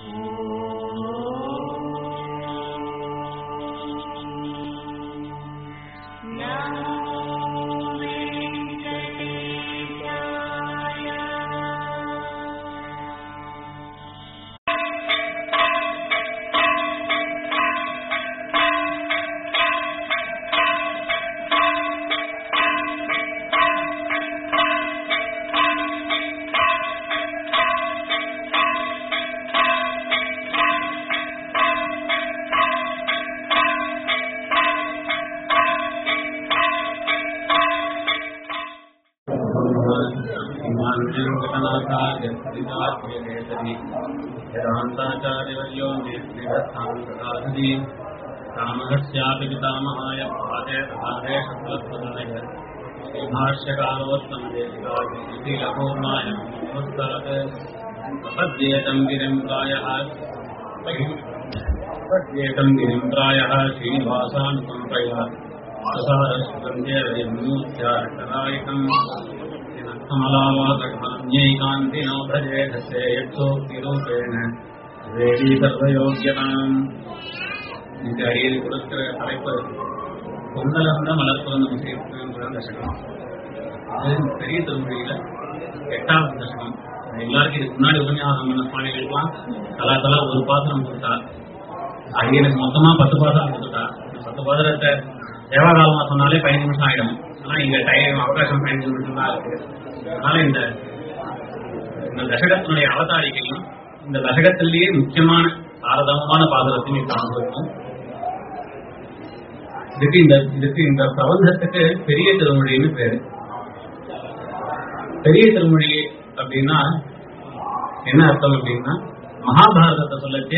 यदान्ताचार्यवर्यो नेत्रिरस्थान्तकाधि रामकस्यापि पितामहाय पादे तथादे शब्दस्वदाय श्रीभाष्यकालोत्तमदेशिकाय नमोस्तात् अपद्येतं गिरिं प्रायः अपद्येतं गिरिं प्रायः श्रीनिवासानुकम्पया वासारस्वन्देवयन्मूर्त्यार्करायकम् कमलावाकन्यैकान्तिनो भजे धसे यत्सोक्तिरूपेण வேதி சர்வயோக்கியதாம் இந்த அடியில் கொடுக்கிற தலைப்பு பொங்கலந்த மலர்புறந்த முசைங்கிற தசகம் அது பெரிய திருமொழியில எட்டாவது தசகம் எல்லாருக்கும் இதுக்கு முன்னாடி உபன்யாசம் பண்ண சுவாமிகளுக்கெல்லாம் தலா தலா ஒரு பாத்திரம் கொடுத்தா அடியனுக்கு மொத்தமா பத்து பாத்திரம் கொடுத்துட்டா இந்த பத்து பாத்திரத்தை சேவாகாலமா சொன்னாலே பதினஞ்சு நிமிஷம் ஆயிடும் ஆனா இங்க டைம் அவகாசம் பதினஞ்சு நிமிஷம் தான் இருக்கு அதனால இந்த இந்த தசகத்தினுடைய அவதாரிகையும் இந்த தசகத்திலேயே முக்கியமான சாரதமான பாதரத்தையும் காண்பிருக்கும் இதுக்கு இந்த இதுக்கு இந்த பிரபந்தத்துக்கு பெரிய திருமொழின்னு பேரு பெரிய திருமொழி அப்படின்னா என்ன அர்த்தம் அப்படின்னா மகாபாரதத்தை சொல்லச்சே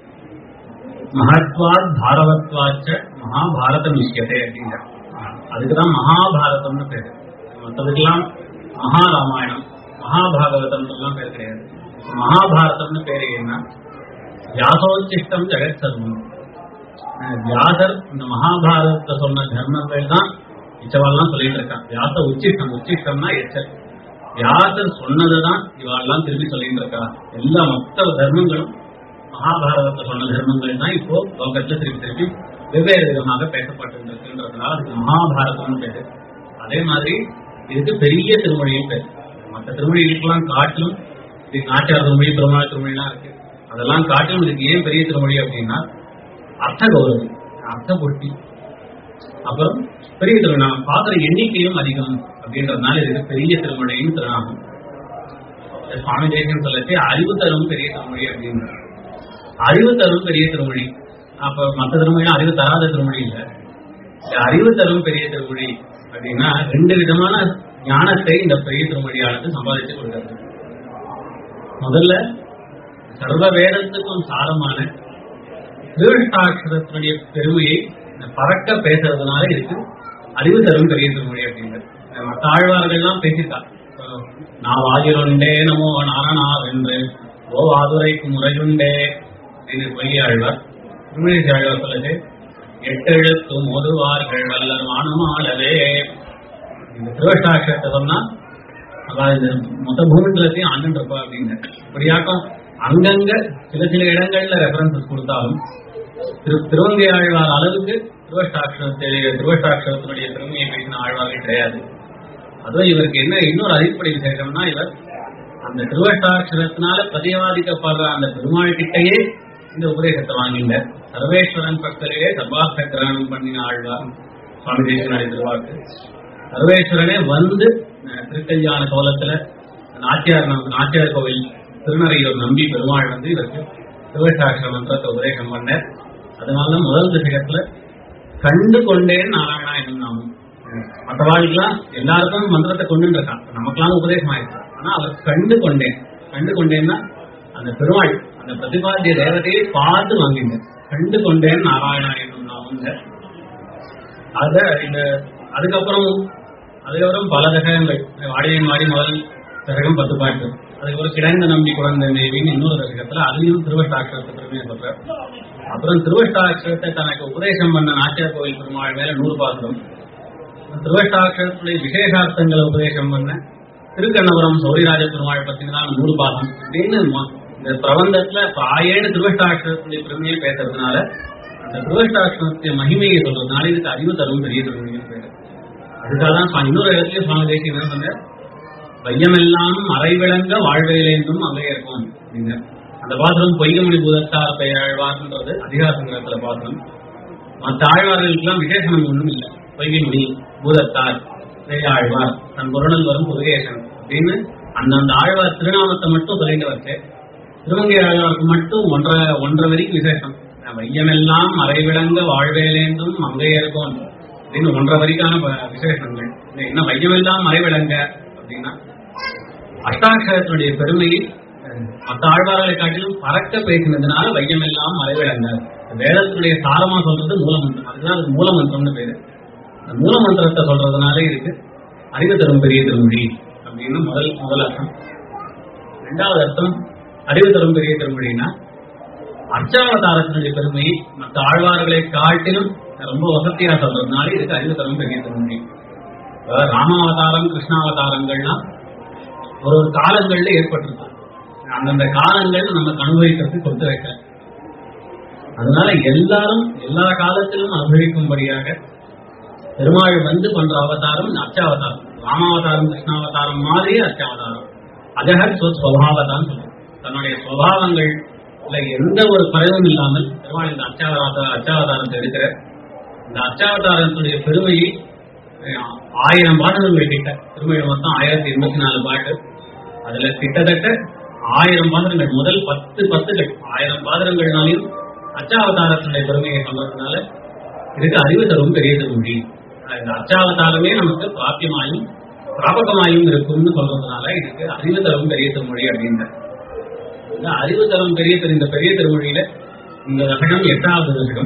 மகத்வாத் பாரவத்வாச்ச மகாபாரதம் இஷ்யத்தை அப்படிங்கிற அதுக்குதான் மகாபாரதம்னு பேரு மற்றதுக்கெல்லாம் மகாராமாயணம் மகாபாகவதம் எல்லாம் பேர் கிடையாது மகாபாரதம்னு பேரு என்ன வியாசோச்சிஷ்டம் ஜெகத் சர்வம் வியாசர் இந்த மகாபாரதத்தை சொன்ன தர்மங்கள் தான் இச்சவாள்லாம் சொல்லிட்டு இருக்கான் வியாச உச்சிஷ்டம் உச்சிஷ்டம்னா எச்சல் வியாசர் சொன்னதுதான் இவாள்லாம் திரும்பி சொல்லிட்டு இருக்கா எல்லா மொத்த தர்மங்களும் மகாபாரதத்தை சொன்ன தர்மங்கள் தான் இப்போ லோகத்துல திருப்பி திருப்பி வெவ்வேறு விதமாக பேசப்பட்டு இருக்குன்றதுனால அதுக்கு மகாபாரதம்னு பேரு அதே மாதிரி இதுக்கு பெரிய திருமொழியும் பேரு மற்ற திருமொழிகளுக்கெல்லாம் காட்டிலும் இது நாட்டியார் திருமொழி பெருமாள் திருமொழிலாம் இருக்கு அதெல்லாம் காட்டிலும் இதுக்கு ஏன் பெரிய திருமொழி அப்படின்னா அர்த்த கௌரவம் அர்த்த பொட்டி அப்புறம் பெரிய திருநாமம் பாத்திர எண்ணிக்கையும் அதிகம் அப்படின்றதுனால இதுக்கு பெரிய திருமொழியும் திருநாமம் சுவாமி தேசம் சொல்லச்சு அறிவு தரும் பெரிய திருமொழி அப்படின்னு அறிவு தரும் பெரிய திருமொழி அப்ப மற்ற திருமொழினா அறிவு தராத திருமொழி இல்ல அறிவு தரும் பெரிய திருமொழி அப்படின்னா ரெண்டு விதமான ஞானத்தை இந்த பெரிய திருமொழியானது சம்பாதிச்சு கொடுக்கிறது முதல்ல சர்வ வேதத்துக்கும் சாரமான திருஷ்டாட்சரத்தினுடைய பெருமையை பறக்க பேசுறதுனால இருக்கு அறிவு தரும் பெரிய திருமொழி அப்படிங்கிறது மற்ற ஆழ்வார்கள்லாம் பேசிட்டா நான் வாகிருண்டே நமோ நாரணா வென்று ஓ ஆதுரைக்கு முறையுண்டே அப்படின்னு பொய்ய ஆழ்வார் திருமணி ஆழ்வார் சொல்லுது எட்டு எழுத்து மோதுவார்கள் வல்லர் வானமாளவே இந்த திருவஷ்டாட்சரத்தை சொன்னா அதாவது மொத்த பூமிகளத்தையும் ஆண்டு இருப்பா அப்படின்னு இப்படியாக்கம் அங்கங்க சில சில இடங்கள்ல ரெஃபரன்சஸ் கொடுத்தாலும் திரு திருவங்கை ஆழ்வார் அளவுக்கு திருவஷ்டாட்சரத்தை திருவஷ்டாட்சரத்தினுடைய பெருமையை பேசின ஆழ்வார்கள் கிடையாது அதுவும் இவருக்கு என்ன இன்னொரு அடிப்படை விசேஷம்னா இவர் அந்த திருவஷ்டாட்சரத்தினால பதிவாதிக்கப்படுற அந்த பெருமாள் கிட்டையே இந்த உபதேசத்தை வாங்கிங்க சர்வேஸ்வரன் பக்கத்திலேயே சபார்த்த கிரகணம் பண்ணின ஆழ்வார் சுவாமி தேசனுடைய திருவாக்கு சர்வேஸ்வரனே வந்து திருக்கல்யாண கோலத்துல நாச்சியார் நாச்சியார் கோவில் திருநறையூர் நம்பி பெருமாள் வந்து இதற்கு திருவட்டாட்சர மந்திரத்தை உபதேசம் பண்ண அதனால முதல் திசகத்துல கண்டு கொண்டேன் நாராயணா என்னும் நாமம் மற்றவாளுக்கெல்லாம் எல்லாருக்கும் மந்திரத்தை கொண்டு இருக்கான் நமக்கெல்லாம் உபதேசம் ஆயிடுச்சு ஆனா அவர் கண்டு கொண்டேன் கண்டு கொண்டேன்னா அந்த பெருமாள் அந்த பிரதிபாத்திய தேவதையை பார்த்து வாங்கிங்க கண்டு கொண்டேன் நாராயணா என்னும் நாமங்க அத இந்த அதுக்கப்புறம் அதுக்கப்புறம் பல தசகங்கள் வாடியன் வாடி முதல் தசகம் பத்து பாட்டு அதுக்கப்புறம் கிடந்த நம்பி குழந்தை தேவின்னு இன்னொரு தசகத்துல அதுலயும் திருவஷ்டாட்சரத்தை பெருமையை சொல்ற அப்புறம் திருவஷ்டாட்சரத்தை தனக்கு உபதேசம் பண்ண நாச்சியார் கோவில் பெருமாள் மேல நூறு பாத்திரம் திருவஷ்டாட்சரத்துடைய விசேஷார்த்தங்களை உபதேசம் பண்ண திருக்கண்ணபுரம் சௌரிராஜ பெருமாள் பத்தினா நூறு பாதம் அப்படின்னு இந்த பிரபந்தத்துல பிராயேன திருவஷ்டாட்சரத்துடைய பெருமையை பேசுறதுனால அந்த திருவஷ்டாட்சரத்துடைய மகிமையை சொல்றதுனால இதுக்கு அறிவு தரும் பெரிய திருமையும் பேரு அதுக்காக தான் சுவாமி இன்னொரு இடத்துல சுவாமி தேசியம் என்ன சொன்னார் வையமெல்லாம் மறைவிளங்க வாழ்வையிலேந்தும் அங்கே இருக்கும் அப்படிங்க அந்த பாத்திரம் பொய்கமணி பூதத்தார் பெயராழ்வார்ன்றது அதிகாரத்துல பாத்திரம் மற்ற ஆழ்வார்களுக்கெல்லாம் விசேஷனம் ஒன்றும் இல்லை பொய்கைமணி பூதத்தார் பெயராழ்வார் தன் பொருளல் வரும் புதுகேசன் அப்படின்னு அந்தந்த ஆழ்வார் திருநாமத்தை மட்டும் சொல்லிட்டு வச்சு திருமங்கை ஆழ்வாருக்கு மட்டும் ஒன்றரை ஒன்றரை வரைக்கும் விசேஷம் வையமெல்லாம் மறைவிளங்க வாழ்வேலேந்தும் மங்கையர்கோன் அப்படின்னு ஒன்றரை வரிக்கான ப- விசேஷங்கள் என்ன வையமெல்லாம் மறைவிளங்க அப்படின்னா அஷ்டாட்சரத்தினுடைய பெருமையை அஹ், மற்ற ஆழ்வார்களை காட்டிலும் பறக்க பேசினதுனால வையமெல்லாம் மறைவிளங்க வேதத்தினுடைய சாரமா சொல்றது மூலமந்திரம் அதுதான் அது மூலமந்திரம்னு பேரு அந்த மூலமந்திரத்தை சொல்றதுனால இருக்கு அறிவு தரும் பெரிய திருமொழி அப்படின்னு முதல் முதல் அர்த்தம் ரெண்டாவது அர்த்தம் அறிவு தரும் பெரிய திருமொழினா அர்ச்சாவதாரத்தினுடைய பெருமையை மற்ற ஆழ்வார்களை காட்டிலும் ரொம்ப வசதியா சொல்றதுனால இதுக்கு அறிவு தரும் பெரிய திருமொழி அதாவது ராமாவதாரம் கிருஷ்ணாவதாரங்கள்லாம் ஒரு ஒரு காலங்கள்ல ஏற்பட்டிருக்கு அந்தந்த காலங்கள் நமக்கு அனுபவிக்கிறதுக்கு கொடுத்து வைக்கிறேன் அதனால எல்லாரும் எல்லா காலத்திலும் அனுபவிக்கும்படியாக பெருமாள் வந்து பண்ற அவதாரம் அர்ச்சாவதாரம் ராமாவதாரம் கிருஷ்ணாவதாரம் மாதிரி அர்ச்சாவதாரம் அஜகர் ஸ்வபாவதான் சொல்லுவோம் தன்னுடைய சுவாவங்கள்ல எந்த ஒரு குறைவும் இல்லாமல் பெருமாள் இந்த அர்ச்சாவதார அர்ச்சாவதாரத்தை எடுக்கிற இந்த அர்ச்சாவதாரத்துடைய பெருமையை அஹ், ஆயிரம் பாடல்கள் கிட்ட திருமணம் மொத்தம் ஆயிரத்தி எண்பத்தி நாலு பாட்டு அதுல கிட்டத்தட்ட ஆயிரம் பாத்திரங்கள் முதல் பத்து பத்துகள் ஆயிரம் பாத்திரங்கள்னாலையும் அச்சாவதாரத்தினுடைய பெருமையை சொல்றதுனால இதுக்கு அறிவு தரும் பெரிய திருமொழி இந்த அச்சாவதாரமே நமக்கு பிராபியமாயும் பிராபகமாயும் இருக்கும்னு சொல்றதுனால இதுக்கு அறிவு தரும் பெரிய திருமொழி அப்படின்ற இந்த அறிவு தரும் பெரிய திரு- இந்த பெரிய திருமொழியில இந்த தசகம் எட்டாவது தசகம்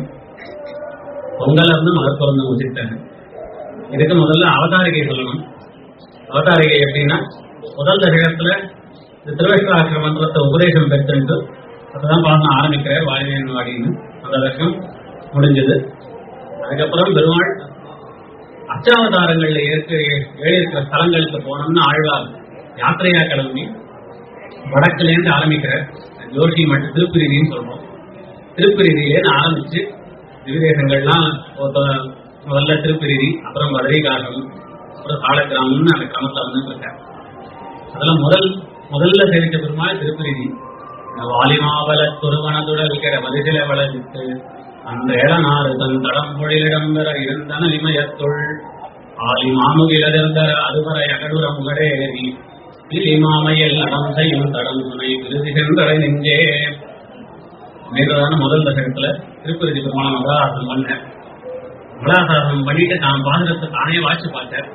பொங்கல் இருந்து மலர்பிறந்த உச்சித்தன் இதுக்கு முதல்ல அவதாரிகை சொல்லணும் அவதாரிகை எப்படின்னா முதல் தசகத்துல இந்த திருவேஷ்டாட்சர மந்திரத்தை உபதேசம் பெற்றுட்டு அப்பதான் பாடம் ஆரம்பிக்கிறார் வாலினேன் வாடின்னு அந்த தசகம் முடிஞ்சது அதுக்கப்புறம் பெருமாள் அச்சாவதாரங்கள்ல ஏற்க எழுதியிருக்கிற ஸ்தலங்களுக்கு போனோம்னு ஆழ்வார் யாத்திரையா கிளம்பி வடக்குல இருந்து ஆரம்பிக்கிறார் ஜோஷி மட்டும் திருப்பிரிதின்னு சொல்றோம் திருப்பிரிதியிலேருந்து ஆரம்பிச்சு திவிதேசங்கள்லாம் ஒருத்த- முதல்ல திருப்பிரிதி அப்புறம் பதரிகாசம் அப்புறம் சாலக்கிராமம்னு அந்த கிரமத்தை வந்து இருக்கார் அதெல்லாம் முதல் முதல்ல தெரிவித்த பெருமாள் திருப்பிரிதி வாலிமாவல துருவனதுடல் கிட வரிசில வளர்த்து அந்த இளநாறு தன் தடம் பொழிலிடம் பெற இருந்தன இமயத்துள் ஆலி மாமுகிலிருந்த அதுவரை அகடுர முகடேறி இலிமாமையில் அடம் செய்யும் தடம் துணை விருதி சென்றடை நெஞ்சே மேலான முதல் தசகத்துல திருப்பதி பெருமான மகளாசாசனம் பண்ணேன் மகளாசாசனம் பண்ணிட்டு தான் பாசுரத்தை தானே வாசிச்சு பார்த்தேன்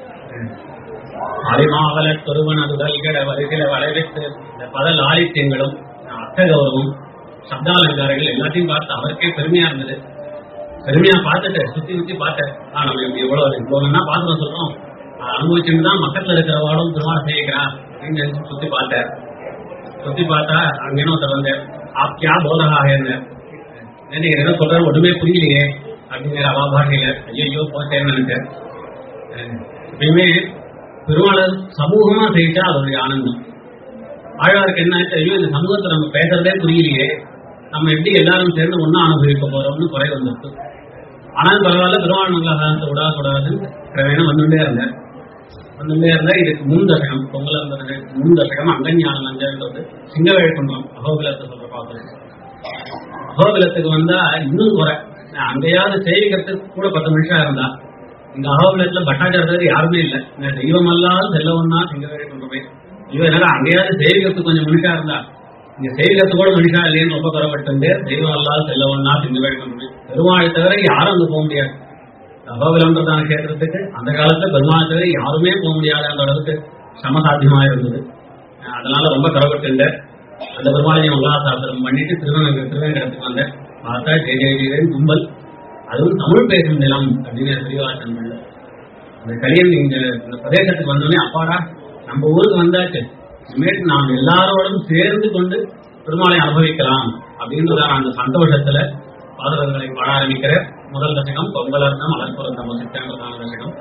அலிமாவல தொருவன் அதுதல் கிட வரிசில வளைவித்து இந்த பத லாலித்யங்களும் அர்த்த கௌரவம் சப்தாலங்காரங்கள் எல்லாத்தையும் பார்த்து அவருக்கே பெருமையா இருந்தது பெருமையா பார்த்துட்டு சுத்தி சுத்தி பார்த்தேன் ஆ நம்ம இப்படி எவ்வளவு இவ்வளவு என்ன பாத்திரம் சொல்றோம் அதை அனுபவிச்சுட்டு தான் பக்கத்துல இருக்கிறவாடும் பெருமாள் செய்கிறான் அப்படின்னு நினைச்சு சுத்தி பார்த்தேன் சுத்தி பார்த்தா அங்க ஒருத்தர் வந்தார் ஆப் கியா போதகாக என்ன நீங்க என்ன சொல்ற ஒண்ணுமே புரியலையே அப்படிங்கிற அவா பாஷையில ஐயோ போச்சேன்னு நினைச்சேன் அஹ் எப்பயுமே பெருமாளை சமூகமா செய்தா அதோடைய ஆனந்தம் ஆழ்வாருக்கு என்ன ஆச்சு ஐயோ இந்த சமூகத்தை நம்ம பேசுறதே புரியலையே நம்ம எப்படி எல்லாரும் சேர்ந்து ஒண்ணா அனுபவிக்க போறோம்னு குறை வந்துருக்கு ஆனாலும் பரவாயில்ல பெருமாள் மங்களாசாரத்தை விடக்கூடாதுன்னு கிரமேணம் வந்துட்டே இருந்தேன் வந்துட்டே இருந்தா இதுக்கு முன் தசகம் பொங்கல் இருந்தது முன் தசகம் அங்கஞானம் அஞ்சல்ன்றது சிங்கவேழ்குன்றம் அகோபிலத்தை சொல்ற பார்த்து அகோபிலத்துக்கு வந்தா இன்னும் குறை அங்கேயாவது சேவிக்கிறதுக்கு கூட பத்து நிமிஷம் இருந்தா இந்த அகோபிலத்துல பட்டாச்சாரத்துக்கு யாருமே இல்லை இந்த தெய்வம் அல்லாத செல்லவன்னா சிங்கவேழ்குன்றமே இவன் என்னடா அங்கேயாவது சேவிக்கிறதுக்கு கொஞ்சம் மனுஷா இருந்தா இங்க சேவிக்கிறதுக்கு கூட மனுஷா இல்லைன்னு ரொம்ப குறைப்பட்டு தெய்வம் அல்லாத செல்லவன்னா சிங்கவேழ்குன்றமே பெருமாள் தவிர யாரும் அங்க போக முடியாது அகோபிலம் பிரதான கேத்திரத்துக்கு அந்த காலத்துல பெருமாள் தவிர யாருமே போக முடியாத அந்த அளவுக்கு சமசாத்தியமா இருந்தது அஹ் அதனால ரொம்ப கரப்பட்டு அந்த பெருமாளையும் மங்களாசாசனம் பண்ணிட்டு திருவங்க திருவேங்கடத்துக்கு வந்தேன் பார்த்தா ஜெய ஜெய ஜெயன் கும்பல் அதுவும் தமிழ் பேசும் நிலம் அப்படின்னு பெரியவாசன் அந்த கலியன் இங்க இந்த பிரதேசத்துக்கு வந்தோடனே அப்பாடா நம்ம ஊருக்கு வந்தாச்சு இனிமேட்டு நாம் எல்லாரோடும் சேர்ந்து கொண்டு பெருமாளை அனுபவிக்கலாம் அப்படின்றதான அந்த சந்தோஷத்துல பாதகங்களை பாட ஆரம்பிக்கிற முதல் தசகம் பொங்கலர்த்தம் மலர்புறந்தம் சித்தன்றதான தசகம்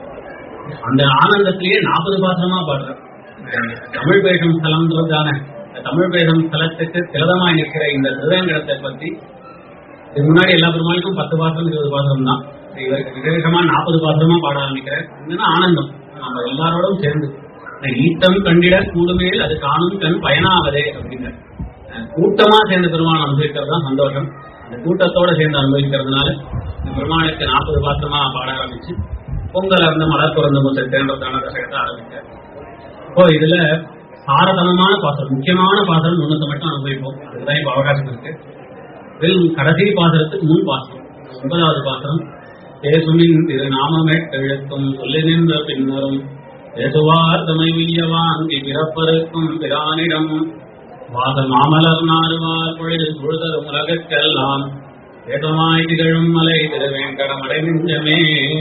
அந்த ஆனந்தத்திலேயே நாற்பது பாசனமா பாடுறேன் அஹ் தமிழ் பேசும் ஸ்தலம்ன்றதான இந்த தமிழ் பேசும் ஸ்தலத்துக்கு திலதமாய் நிற்கிற இந்த திருவேங்கடத்தை பத்தி இதுக்கு முன்னாடி எல்லா பெருமாளுக்கும் பத்து பாசனம் இருபது பாசனம் தான் இவருக்கு விசேஷமா நாற்பது பாசனமா பாட ஆரம்பிக்கிறேன் என்னன்னா ஆனந்தம் நம்ம எல்லாரோடும் சேர்ந்து இந்த ஈட்டம் கண்டிட கூடுமேல் அது காணும் கண் பயனாவதே அப்படிங்கிற அஹ் கூட்டமா சேர்ந்து பெருமாள் அனுபவிக்கிறது தான் சந்தோஷம் அந்த கூட்டத்தோட சேர்ந்து அனுபவிக்கிறதுனால இந்த பெருமாளுக்கு நாற்பது பாசனமா பாட ஆரம்பிச்சு பொங்கல் அந்த மலர் பிறந்த முதல் தேர்ந்ததான தசகத்தை ஆரம்பிச்சார் இப்போ இதுல சாரதமமான பாசனம் முக்கியமான பாசனம் ஒன்னத்தை மட்டும் அனுபவிப்போம் அதுதான் இப்ப அவகாசம் இருக்கு இதில் கடைசி பாசனத்துக்கு முன் பாசனம் ஒன்பதாவது பாசனம் பேசுமின் திரு நாமமே எழுத்தும் சொல்லி நின்ற பின்னரும் பேசுவார் தமை உய்யவாங்கி பிறப்பருக்கும் பிரானிடம் வாத மாமலர் நாடுவார் பொழுது முழுதரும் உலகற்கெல்லாம் வேதமாய் திகழும் மலை திருவேங்கடம் அடைமிஞ்சமே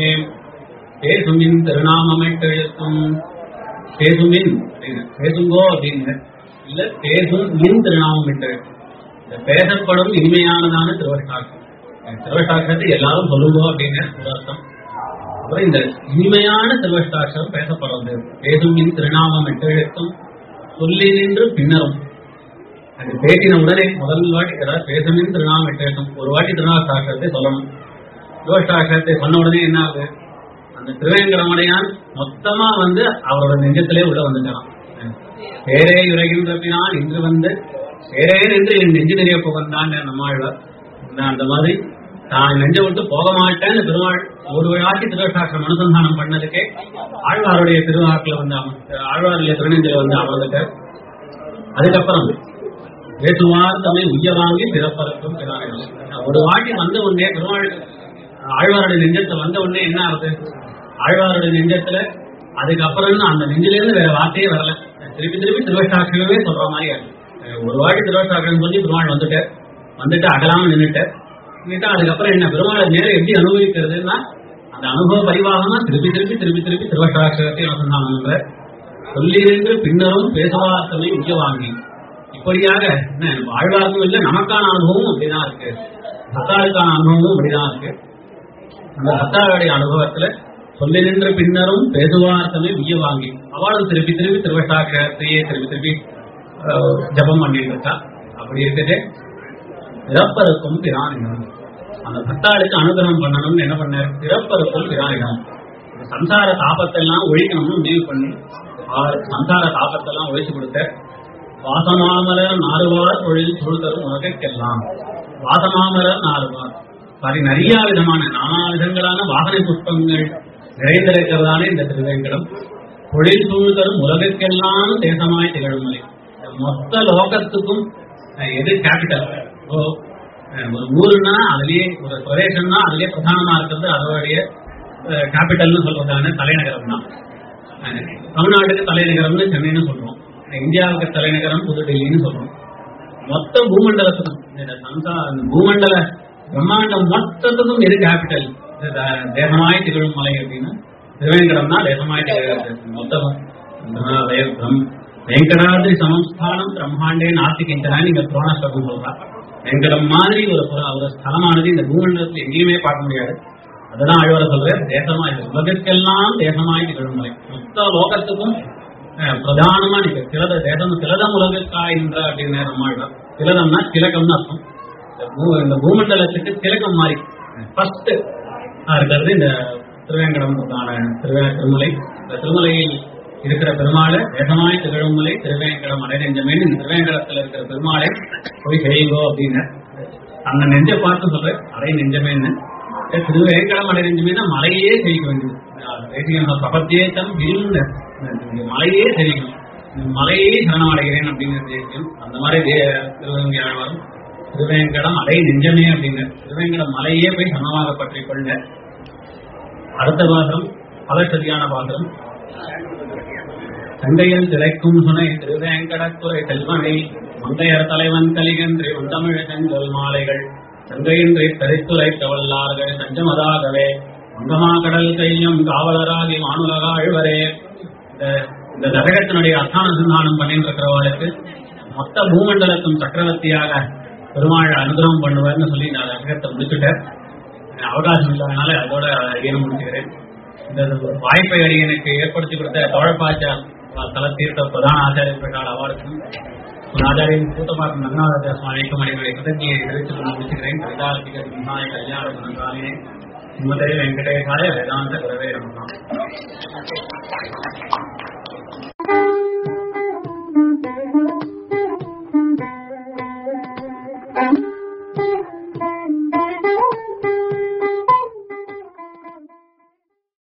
பேசுமின் திருநாமமைட்டெழுத்தும் பேசுமின் அப்படின்னு பேசுங்கோ அப்படின்னு இல்ல பேசும் மின் திருநாமம் இட்டு இந்த பேசப்படும் இனிமையானதான திருவட்டாட்சம் திருவட்டாட்சத்தை எல்லாரும் சொல்லுங்கோ அப்படின்னு ஒரு அர்த்தம் அப்புறம் இந்த இனிமையான திருவஷ்டாட்சரம் பேசப்படுறது பேசும் மின் திருநாமம் எட்டெழுத்தும் சொல்லி நின்று பின்னரும் அது பேசின உடனே முதல் வாட்டி அதாவது பேசுமின் திருநாமம் எட்டெழுத்தும் ஒரு வாட்டி திருநாஷ்டாட்சரத்தை சொல்லணும் திருவஷ்டாட்சரத்தை சொன்ன உடனே என்ன ஆகுது அந்த திருவேங்கடமடையான் மொத்தமா வந்து அவரோட நெஞ்சத்திலே உள்ள வந்துட்டான் பேரே உரைகின்ற பின்னான் இன்று வந்து பேரே நின்று என் நெஞ்சு நிறைய புகழ்ந்தான் நம்மாழ்வார் இந்த- அந்த மாதிரி தான் நெஞ்ச விட்டு போக மாட்டேன்னு பெருமாள் ஒரு விழாட்டி திருவட்டாட்சம் அனுசந்தானம் பண்ணதுக்கே ஆழ்வாருடைய திருவாக்கில் வந்து அமர்ந்த- ஆழ்வாருடைய திருநெஞ்சில வந்து அமர்ந்துட்டார் அதுக்கப்புறம் பேசுவார் தம்மை உய்ய வாங்கி பிறப்பறக்கும் பிறாரிடம் ஒரு வாட்டி வந்த உடனே பெருமாள் ஆழ்வாருடைய நெஞ்சத்துல வந்த உடனே என்ன ஆகுது ஆழ்வாருடைய நெஞ்சத்துல அதுக்கப்புறம் அந்த நெஞ்சில இருந்து வேற வார்த்தையே வரல திருப்பி திருப்பி திருவஷ்டாட்சரமே சொல்ற மாதிரி ஆகுது அஹ் ஒரு வாட்டி திருவஷ்டாட்சரம் சொல்லி பெருமாள் வந்துட்டு வந்துட்டு அகலாம நின்னுட்டு நின்னுட்டு அதுக்கப்புறம் என்ன பெருமாளை நேரம் எப்படி அனுபவிக்கிறதுன்னா அந்த அனுபவ பரிவாகமா திருப்பி திருப்பி திருப்பி திருப்பி திருவஷ்டாட்சரத்தை அனுசந்தானம் சொல்லியிருந்து பின்னரும் பேசுவார்த்தமை உய்ய வாங்கி இப்படியாக என்ன வாழ்வார்க்கும் இல்லை நமக்கான அனுபவமும் அப்படிதான் இருக்கு பத்தாளுக்கான அனுபவமும் அப்படிதான் இருக்கு அந்த பத்தாளுடைய அனுபவத்துல சொல்லி நின்ற பின்னரும் பேசுவார்த்தமே உய்ய வாங்கி அவளும் திருப்பி திருப்பி திருவட்டாட்சத்தையே திருப்பி திருப்பி அஹ், ஜபம் பண்ணிட்டு இருக்கா அப்படி இருக்குது பிறப்பருக்கும் பிரானிடம் அந்த பக்தாளுக்கு அனுகிரகம் பண்ணணும்னு என்ன பண்ணார் பிறப்பருக்கும் பிரானிடம் இந்த சம்சார தாபத்தெல்லாம் ஒழிக்கணும்னு முடிவு பண்ணி அவர் சம்சார தாபத்தெல்லாம் ஒழிச்சு கொடுத்த வாசமாமலர் நாறுவார் தொழில் சுழுதரும் உலகற்கெல்லாம் வாசமாமலர் நாறுவார் சாரி நிறைய விதமான நானா விதங்களான வாசனை புஷ்பங்கள் நிறைந்திருக்கிறதான இந்த திருவேங்கடம் தொழில் சூழ்தரும் உலகற்கெல்லாம் தேசமாய் திகழும் மலை இந்த மொத்த லோகத்துக்கும் அஹ், எது கேபிட்டல் இப்போ அஹ், ஒரு ஊருன்னா அதுலயே ஒரு பிரதேசம்னா அதுலயே பிரதானமா இருக்கிறது அதோடைய கேபிட்டல்னு சொல்றதான தலைநகரம் தான் அஹ், தமிழ்நாட்டுக்கு தலைநகரம்னு சென்னைன்னு சொல்றோம் இந்தியாவுக்கு தலைநகரம் புதுடெல்லின்னு சொல்றோம் மொத்த பூமண்டலத்துக்கும் இந்த சம்சா இந்த பூமண்டல பிரம்மாண்டம் மொத்தத்துக்கும் எது கேபிட்டல் தேசமாய் திகழும் மலை அப்படின்னா திருவேங்கடம் தான் தேசமாய் திகழ்கிறது மொத்தம் வெங்கடாதிரி சமஸ்தானம் பிரம்மாண்டே நாஸ்தி கிஞ்சனா நீங்க புராண ஸ்லோகம் சொல்றா வெங்கடம் மாதிரி ஒரு புற- ஒரு ஸ்தலமானது இந்த பூமண்டலத்தில் எங்கேயுமே பார்க்க முடியாது அதுதான் ஆழ்வார சொல்றேன் தேசமாய் உலகத்துக்கெல்லாம் தேசமாய் திகழும் மலை மொத்த லோகத்துக்கும் அஹ், பிரதானமா நீங்க திலத தேசம் திலதம் உலகக்காயின்ற அப்படின்னு நம்மாழ்வார் திலதம்னா திலகம்னு அர்த்தம் இந்த பூ- இந்த பூமண்டலத்துக்கு திலகம் மாதிரி ஃபர்ஸ்ட் இருக்கிறது இந்த திருவேங்கடம் திருவே திருமலை இந்த திருமலையில் இருக்கிற பெருமாளை வேகமாய் திகழும் மலை திருவேங்கடம் அடைநெஞ்சமேனு இந்த திருவேங்கடத்துல இருக்கிற பெருமாளை போய் செய்யுங்கோ அப்படின்னு அந்த நெஞ்ச பார்த்து சொல்றேன் அடை நெஞ்சமேன்னு ஏ, திருவேங்கடம் அடை நெஞ்சமேனா மலையே செய்ய வேண்டியது தேசியம் பிரபத்தியேத்தம் விரும்புன மலையே செய்யணும் இந்த மலையே சரணம் அடைகிறேன் அப்படிங்கிற தேசியம் அந்த மாதிரி தே- திருவேங்கை ஆழ்வாரும் திருவேங்கடம் அடை நெஞ்சமே அப்படிங்க திருவேங்கடம் மலையே போய் சமமாக பற்றிக் கொள்ள அடுத்த பாசம் பலசதியான பாசம் சண்டையில் திளைக்கும் சுனை திருவேங்கடத்துறை செல்வனை மங்கையர் தலைவன் கலிகன்றி உண்டமிழ் செங்கல் மாலைகள் சங்கையின்றி தரித்துரை கவல்லார்கள் தஞ்சமதாகவே மங்கமா கடல் கையும் காவலராகி வானுலகா அழுவரே இந்த- இந்த தரகத்தினுடைய அர்த்தான சந்தானம் பண்ணிட்டு இருக்கிறவர்களுக்கு மொத்த பூமண்டலத்தும் சக்கரவர்த்தியாக பெருமாள் அனுகிரகம் பண்ணுவார்னு சொல்லி நான் தரகத்தை முடிச்சுட்டேன் எனக்கு அவகாசம் இல்லாதனால அதோட அடியனை முடிச்சுக்கிறேன் இந்த வாய்ப்பை அடியனுக்கு ஏற்படுத்தி கொடுத்த தோழப்பாச்சார் தல தீர்த்த பிரதான ஆச்சாரிய பிரகார் அவருக்கும் ஆச்சாரியன் கூட்டமாக நன்னாத சுவாமிக்கும் அடிகளை கிருதஜையை தெரிவித்துக் கொண்டு முடிச்சுக்கிறேன் கவிதார்த்திக சிம்மாய கல்யாண குணகாலே ஸ்ரீமதே வெங்கடேசாய வேதாந்த குரவே நமகா